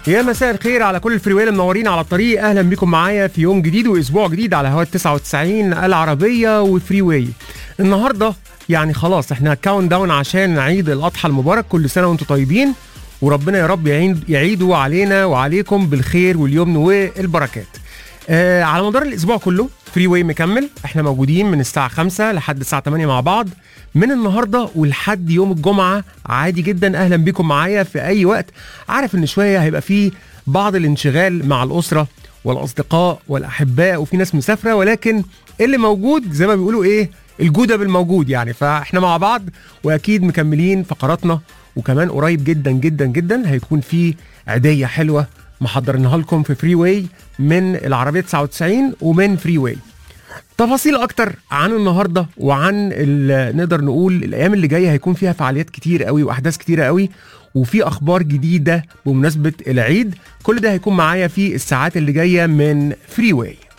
يا مساء الخير على كل الفريويل المنورين على الطريق اهلا بكم معايا في يوم جديد واسبوع جديد على هوا 99 العربيه وفري واي النهارده يعني خلاص احنا كاونت داون عشان عيد الاضحى المبارك كل سنه وانتم طيبين وربنا يا رب يعيد يعيدوا علينا وعليكم بالخير واليمن والبركات آه على مدار الاسبوع كله فري واي مكمل احنا موجودين من الساعه 5 لحد الساعه 8 مع بعض من النهارده ولحد يوم الجمعه عادي جدا اهلا بيكم معايا في اي وقت عارف ان شويه هيبقى فيه بعض الانشغال مع الاسره والاصدقاء والاحباء وفي ناس مسافره ولكن اللي موجود زي ما بيقولوا ايه الجوده بالموجود يعني فاحنا مع بعض واكيد مكملين فقراتنا وكمان قريب جدا جدا جدا هيكون في عيديه حلوه محضرينها لكم في فري واي من العربيه 99 ومن فري واي تفاصيل اكتر عن النهارده وعن ال- نقدر نقول الايام اللي جايه هيكون فيها فعاليات كتير قوي واحداث كتيره قوي وفي اخبار جديده بمناسبه العيد كل ده هيكون معايا في الساعات اللي جايه من فري واي